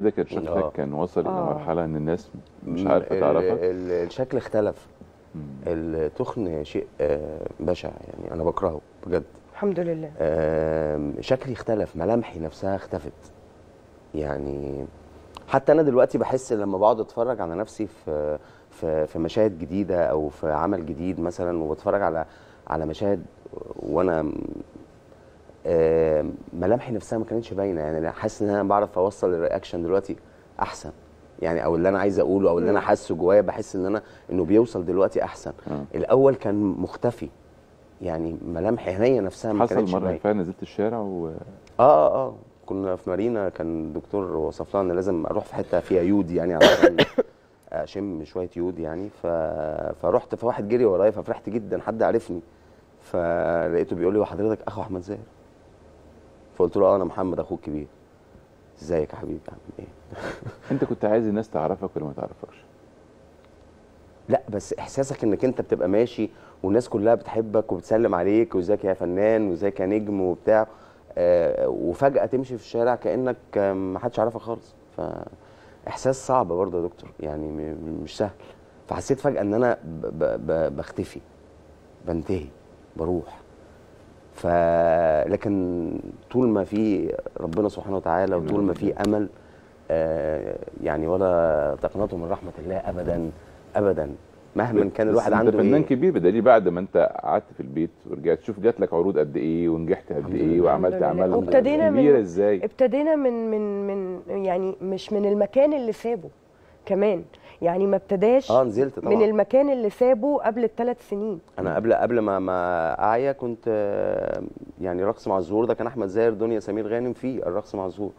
ده كان شكلك آه. كان وصل آه. الى مرحله ان الناس مش م- عارفه ال- تعرفك ال- الشكل اختلف مم. التخن شيء آه، بشع يعني انا بكرهه بجد الحمد لله آم، شكلي اختلف ملامحي نفسها اختفت يعني حتى انا دلوقتي بحس لما بقعد اتفرج على نفسي في في في مشاهد جديده او في عمل جديد مثلا وبتفرج على على مشاهد وانا م- آم، ملامحي نفسها ما كانتش باينه يعني انا حاسس ان انا بعرف اوصل الرياكشن دلوقتي احسن يعني او اللي انا عايز اقوله او اللي انا حاسه جوايا بحس ان انا انه بيوصل دلوقتي احسن آه. الاول كان مختفي يعني ملامح عينيا نفسها ما حصل كانتش مره باينه فعلا نزلت الشارع و اه اه اه كنا في مارينا كان الدكتور وصف لنا ان لازم اروح في حته فيها يود يعني علشان اشم شويه يود يعني ف... فرحت فواحد جري ورايا ففرحت جدا حد عرفني فلقيته بيقول لي وحضرتك اخو احمد زاهر فقلت له اه انا محمد اخوك الكبير ازيك يا حبيبي عامل ايه انت كنت عايز الناس تعرفك ولا ما تعرفكش لا بس احساسك انك انت بتبقى ماشي والناس كلها بتحبك وبتسلم عليك وازيك يا فنان وازيك يا نجم وبتاع آه وفجاه تمشي في الشارع كانك آه، ما حدش عارفك خالص فاحساس صعب برضه يا دكتور يعني م- م- مش سهل فحسيت فجاه ان انا ب ب ب بختفي بنتهي بروح ف لكن طول ما في ربنا سبحانه وتعالى وطول ما في امل آه، يعني ولا تقنطوا من رحمه الله ابدا ابدا مهما كان بس الواحد انت عنده فنان ايه كبير بدليل بعد ما انت قعدت في البيت ورجعت تشوف جات لك عروض قد ايه ونجحت قد الحمد ايه لله. وعملت الحمد لله. اعمال وابتدينا من- كبيره ازاي ابتدينا من من من يعني مش من المكان اللي سابه كمان يعني ما ابتداش اه نزلت طبعا من المكان اللي سابه قبل الثلاث سنين انا قبل قبل ما ما اعيا كنت آه، يعني رقص مع الزهور ده كان احمد زاهر دنيا سمير غانم فيه الرقص مع الزهور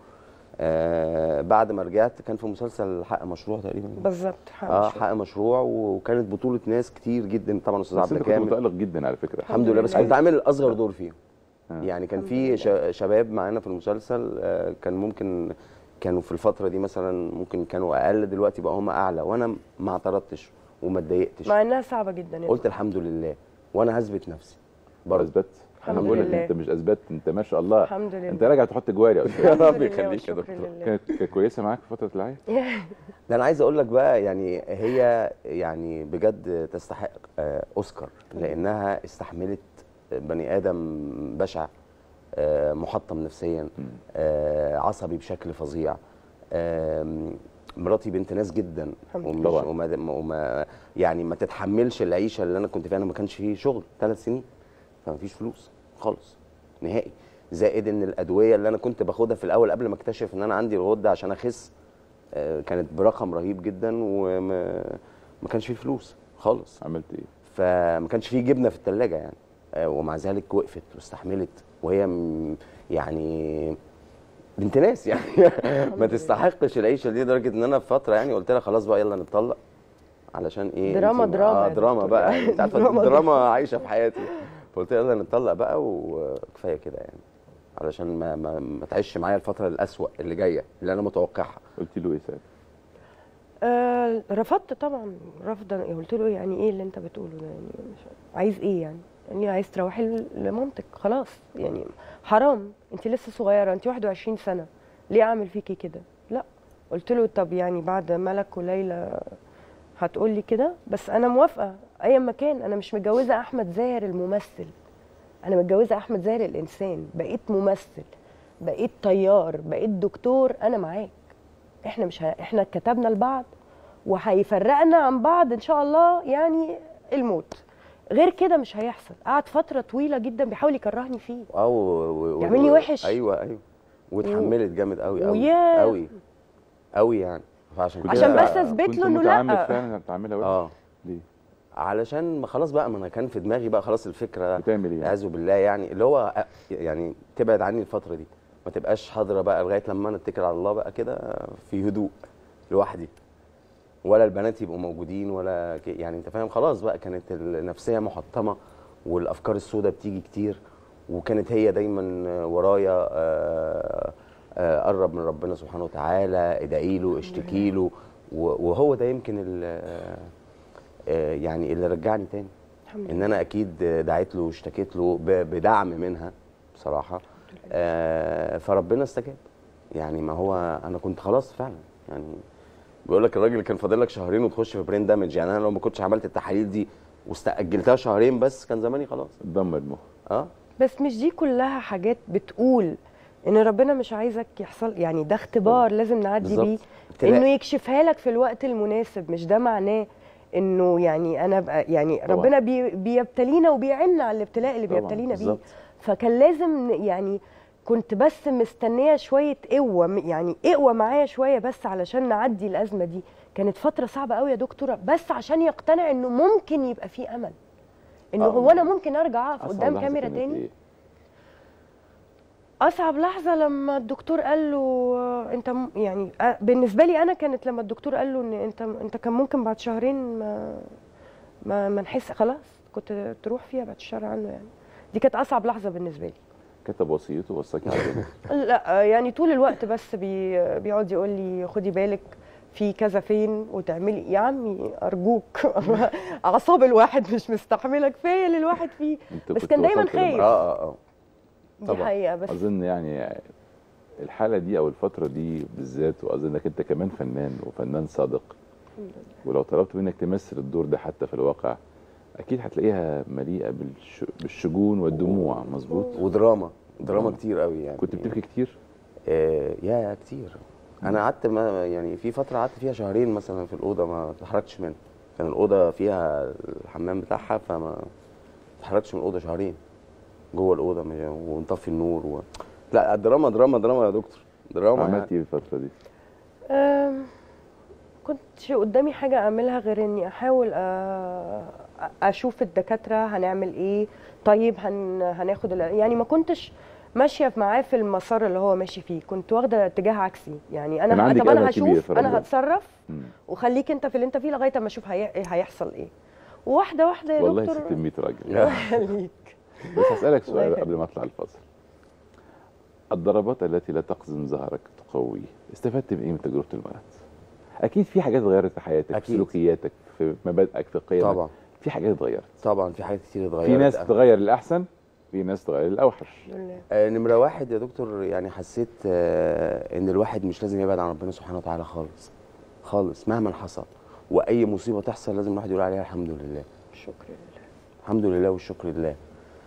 آه بعد ما رجعت كان في مسلسل حق مشروع تقريبا بالظبط اه حق مشروع وكانت بطوله ناس كتير جدا طبعا استاذ بس عبد انت كنت الكامل متالق جدا على فكره الحمد لله بس لله. كنت عامل اصغر دور فيهم آه. يعني كان الحمد في لله. شا- شباب معانا في المسلسل آه، كان ممكن كانوا في الفتره دي مثلا ممكن كانوا اقل دلوقتي بقى هم اعلى وانا ما اعترضتش وما اتضايقتش مع انها صعبه جدا يعني. قلت الحمد لله وانا هثبت نفسي برضه اثبت انا الحمد بقول لك لله. انت مش اثبت انت ما شاء الله الحمد لله انت راجع تحط جواري يا يا الحمد رب لله يخليك يا والشكر دكتور لله. كانت كانت كويسه معاك في فتره العيا ده انا عايز اقول لك بقى يعني هي يعني بجد تستحق آه، اوسكار لانها استحملت بني ادم بشع آه، محطم نفسيا آه، عصبي بشكل فظيع آم، مراتي بنت ناس جدا الحمد ومش طبعا. وما وما يعني ما تتحملش العيشه اللي انا كنت فيها انا ما كانش فيه شغل ثلاث سنين فما فيش فلوس خالص نهائي زائد ان الادويه اللي انا كنت باخدها في الاول قبل ما اكتشف ان انا عندي الغده عشان اخس آه، كانت برقم رهيب جدا وما ما كانش فيه فلوس خالص عملت ايه فما كانش فيه جبنه في الثلاجه يعني آه، ومع ذلك وقفت واستحملت وهي م- يعني بنت ناس يعني ما تستحقش العيشه دي لدرجه ان انا في فتره يعني قلت لها خلاص بقى يلا نتطلق علشان ايه دراما- انتي- دراما اه يا دراما دكتور. بقى انت عارفه دراما- الدراما عايشه في حياتي فقلت لها يلا نتطلق بقى وكفايه كده يعني علشان ما ما, ما تعيش معايا الفتره الاسوأ اللي جايه اللي انا متوقعها قلت له ايه ساعتها آه رفضت طبعا رفضا قلت له يعني ايه اللي انت بتقوله ده يعني مش عايز ايه يعني يعني عايز تروحي ل- لمامتك خلاص يعني حرام انت لسه صغيره انت 21 سنه ليه اعمل فيكي كده لا قلت له طب يعني بعد ملك وليلى هتقول لي كده بس انا موافقه ايا ما كان انا مش متجوزه احمد زاهر الممثل انا متجوزه احمد زاهر الانسان بقيت ممثل بقيت طيار بقيت دكتور انا معاك احنا مش ه... احنا كتبنا لبعض وهيفرقنا عن بعض ان شاء الله يعني الموت غير كده مش هيحصل قعد فتره طويله جدا بيحاول يكرهني فيه اه و- و- و- يعملني وحش. ايوه ايوه واتحملت جامد قوي قوي وياه. قوي قوي يعني فعشان كنت- عشان كده- بس أثبت كنت له إنه متعمد لأ. فعلا تعملها وحش اه ليه علشان ما خلاص بقى ما انا كان في دماغي بقى خلاص الفكره بتعمل ايه يعني؟ اعوذ بالله يعني اللي هو أ- يعني تبعد عني الفتره دي ما تبقاش حاضره بقى لغايه لما انا اتكل على الله بقى كده في هدوء لوحدي ولا البنات يبقوا موجودين ولا ك- يعني انت فاهم خلاص بقى كانت النفسيه محطمه والافكار السوداء بتيجي كتير وكانت هي دايما ورايا آه، آه، قرب من ربنا سبحانه وتعالى ادعي له اشتكي له و- وهو ده يمكن ال- آه، يعني اللي رجعني تاني الحمد ان انا اكيد دعيت له واشتكيت له ب- بدعم منها بصراحه آه، فربنا استجاب يعني ما هو انا كنت خلاص فعلا يعني بيقول لك الراجل كان فاضل لك شهرين وتخش في برين دامج يعني انا لو ما كنتش عملت التحاليل دي واستأجلتها شهرين بس كان زماني خلاص دمر المخ اه بس مش دي كلها حاجات بتقول ان ربنا مش عايزك يحصل يعني ده اختبار لازم نعدي بالظبط. بيه ابتلاء. انه يكشفها لك في الوقت المناسب مش ده معناه انه يعني انا بقى يعني طبعا. ربنا بي بيبتلينا وبيعنا على الابتلاء اللي طبعا، بيبتلينا بيه بالظبط. فكان لازم ن- يعني كنت بس مستنيه شويه قوه م- يعني قوه معايا شويه بس علشان نعدي الازمه دي كانت فتره صعبه قوي يا دكتوره بس عشان يقتنع انه ممكن يبقى في امل انه آه. هو انا ممكن ارجع اقف أصعب قدام لحظة كاميرا كانت تاني إيه؟ اصعب لحظه لما الدكتور قال له آه، انت م- يعني آه، بالنسبه لي انا كانت لما الدكتور قال له ان انت انت كان ممكن بعد شهرين ما ما, ما نحس خلاص كنت تروح فيها بعد الشهر عنه يعني دي كانت اصعب لحظه بالنسبه لي كتب وصيته وصاكي على المخ. لا آه، يعني طول الوقت بس بي بيقعد يقول لي خدي بالك في كذا فين وتعملي يا عمي ارجوك اعصاب الواحد مش مستحمله كفايه اللي الواحد فيه أنت بس كنت كان دايما وصلت خايف. لمرحلة- اه اه اه دي طبعا. حقيقه بس اظن يعني الحاله دي او الفتره دي بالذات واظن انك انت كمان فنان وفنان صادق ولو طلبت منك تمثل الدور ده حتى في الواقع اكيد هتلاقيها مليئه بالش... بالشجون والدموع مظبوط ودراما دراما دراما. كتير قوي يعني كنت بتبكي كتير آه يا كتير انا قعدت ما يعني في فتره قعدت فيها شهرين مثلا في الاوضه ما اتحركتش منها كان الاوضه فيها الحمام بتاعها فما اتحركتش من الاوضه شهرين جوه الاوضه مش- ونطفي النور و... لا دراما دراما دراما يا دكتور دراما عملت يعني. ايه الفتره دي أم، كنتش قدامي حاجة أعملها غير إني أحاول أ- أشوف الدكاترة هنعمل إيه طيب هن هناخد ال- يعني ما كنتش ماشية معاه في المسار اللي هو ماشي فيه كنت واخدة اتجاه عكسي يعني كان أنا ه- عندك طب أنا أمل كبير هشوف في ربنا. أنا هتصرف مم. وخليك أنت في اللي أنت فيه لغاية أما أشوف هي... إيه هيحصل إيه وواحدة واحدة يا والله دكتور ست 100 راجل لا. خليك بس هسالك الله سؤال يخليك. قبل ما اطلع الفاصل الضربات التي لا تقزم ظهرك تقويه استفدت بايه من تجربه المرض اكيد في حاجات اتغيرت في حياتك في أكيد. سلوكياتك في مبادئك في قيمك طبعا في حاجات اتغيرت طبعا في حاجات كتير اتغيرت في ناس تتغير للاحسن في ناس تتغير للاوحش الحمد لله آه، نمرة واحد يا دكتور يعني حسيت آه، ان الواحد مش لازم يبعد عن ربنا سبحانه وتعالى خالص خالص مهما حصل واي مصيبة تحصل لازم الواحد يقول عليها الحمد لله شكرا لله الحمد لله والشكر لله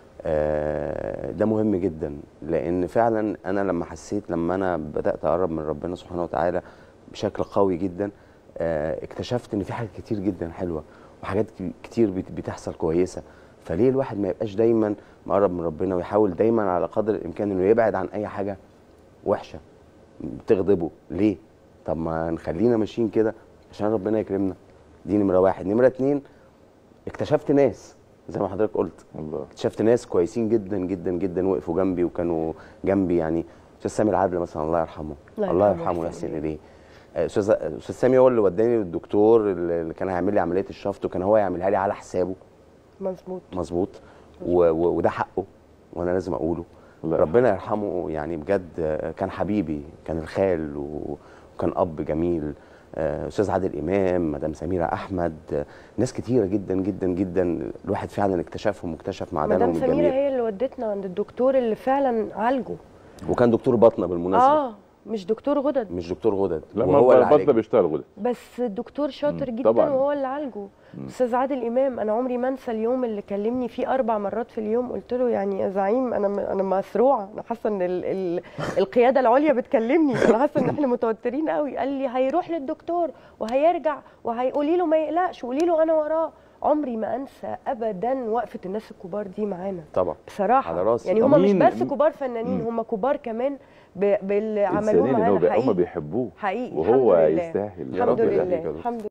آه، ده مهم جدا لان فعلا انا لما حسيت لما انا بدات اقرب من ربنا سبحانه وتعالى بشكل قوي جدا آه، اكتشفت ان في حاجات كتير جدا حلوه وحاجات ك- كتير بت- بتحصل كويسه فليه الواحد ما يبقاش دايما مقرب من ربنا ويحاول دايما على قدر الامكان انه يبعد عن اي حاجه وحشه بتغضبه ليه طب ما نخلينا ماشيين كده عشان ربنا يكرمنا دي نمره واحد نمره اتنين اكتشفت ناس زي ما حضرتك قلت الله اكتشفت ناس كويسين جدا جدا جدا وقفوا جنبي وكانوا جنبي يعني استاذ سامي العدل مثلا الله يرحمه الله الله يرحمه يرحمه ويحسن ويحسن إليه. اليه آه، استاذ استاذ سامي هو اللي وداني للدكتور اللي كان هيعمل لي عمليه الشفط وكان هو يعملها لي على حسابه مظبوط مظبوط و- و- وده حقه وانا لازم اقوله الله يرحمه. ربنا يرحمه يعني بجد آه، كان حبيبي كان الخال و- وكان اب جميل آه، استاذ عادل امام مدام سميره احمد آه، ناس كتيره جدا جدا جدا الواحد فعلا اكتشفهم واكتشف معدنهم مدام سميرة الجميل هي اللي ودتنا عند الدكتور اللي فعلا عالجه وكان دكتور باطنه بالمناسبه اه مش دكتور غدد مش دكتور غدد لما وهو اللي البطل عالجني. بيشتغل غدد بس الدكتور شاطر مم، جدا طبعاً. وهو اللي عالجه استاذ عادل امام انا عمري ما انسى اليوم اللي كلمني فيه اربع مرات في اليوم قلت له يعني يا زعيم انا م- انا مسروعه انا حاسه ان ال ال القياده العليا بتكلمني انا حاسه ان احنا متوترين قوي قال لي هيروح للدكتور وهيرجع وهيقولي له ما يقلقش قولي له انا وراه عمري ما انسى ابدا وقفه الناس الكبار دي معانا طبعا بصراحه على راسي. يعني طب هم مش مين- بس كبار فنانين مم. هم كبار كمان ب- باللي عملوه انسانين اللي هو معانا بي- هم حقيقي بيحبوه حقيقي وهو الحمد لله. يستاهل يا الحمد رب يخليك يا لله دكتور. الحمد